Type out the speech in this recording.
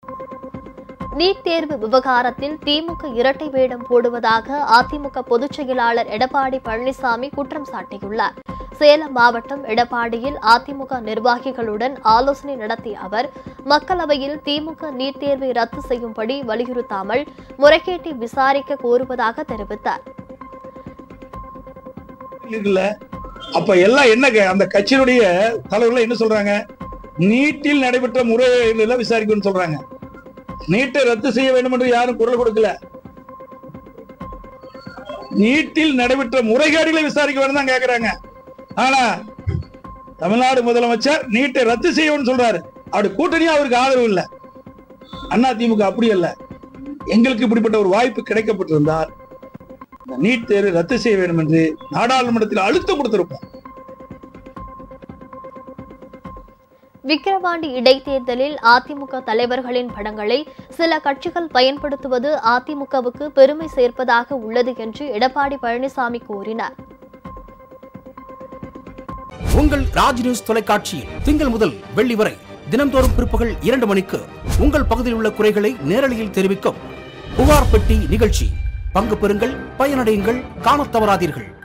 NEET தேர்வு விவகாரத்தில் திமுக இரட்டை வேடம் போடுவதாக அதிமுக பொதுச் செயலாளர் எடப்பாடி பழனிசாமி குற்றம் சாட்டியுள்ளார் சேலம் மாவட்டம் எடப்பாடியில் அதிமுக நிர்வாகிகளுடன் ஆலோசனை நடத்திய அவர் மக்களவையில் திமுக நீட் தேர்வை ரத்து செய்யும்படி வலியுறுத்தாமல் முறைகேட்டை விசாரிக்க கோருவதாக தெரிவித்தார் இருக்குல்ல அப்ப எல்லாம் என்ன க- அந்த கட்சியினுடைய தலைவர்கள் என்ன சொல்றாங்க நீட்டில் நடைபெற்ற முறைகளில் விசாரிக்கணும்னு சொல்றாங்க நீட்டை ரத்து செய்ய வேண்டும் என்று யாரும் குரல் கொடுக்கல நீட்டில் நடைபெற்ற முறைகேடுகளை விசாரிக்க வேண்டும் தான் கேக்குறாங்க ஆனா தமிழ்நாடு முதலமைச்சர் நீட்டை ரத்து செய்யணும்னு சொல்றாரு அப்படி கூட்டணியும் அவருக்கு ஆதரவு இல்லை அண்ணா திமுக அப்படி அல்ல எங்களுக்கு இப்படிப்பட்ட ஒரு வாய்ப்பு கிடைக்கப்பட்டிருந்தால் இந்த நீட் தேர்வை ரத்து செய்ய வேண்டும் என்று நாடாளுமன்றத்தில் அழுத்தம் கொடுத்திருப்போம் விக்கிரவாண்டி இடைத்தேர்தலில் அதிமுக தலைவர்களின் படங்களை சில கட்சிகள் பயன்படுத்துவது அதிமுகவுக்கு பெருமை சேர்ப்பதாக உள்ளது என்று எடப்பாடி பழனிசாமி கூறினார் உங்கள் ராஜ் நியூஸ் தொலைக்காட்சியில் திங்கள் முதல் வெள்ளி வரை தினம்தோறும் பிற்பகல் இரண்டு மணிக்கு உங்கள் பகுதியில் உள்ள குறைகளை நேரலையில் தெரிவிக்கும் புகார் பெட்டி நிகழ்ச்சி பங்கு பெறுங்கள் பயனடையுங்கள் காணத் தவறாதீர்கள்